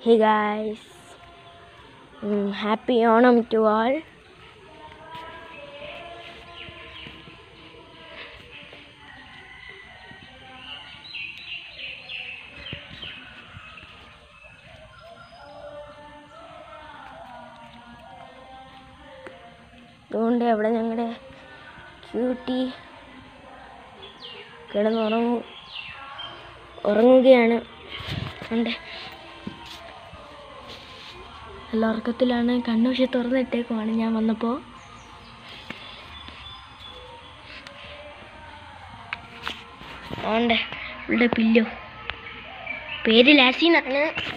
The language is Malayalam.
Hey guys, Mm, happy Onam to all. അതുകൊണ്ട് അവിടെ ഞങ്ങളുടെ ക്യൂട്ടി കിടന്നുറങ്ങു ഉറങ്ങുകയാണ് ഉണ്ട് നല്ല ഉറക്കത്തിലാണ് കണ്ണുവശം തുറന്നിട്ടേക്കുവാണ് ഞാൻ വന്നപ്പോൾ ഉണ്ട് ഇവിടെ പില്ലോ പേര് ലാസിന്നാണ്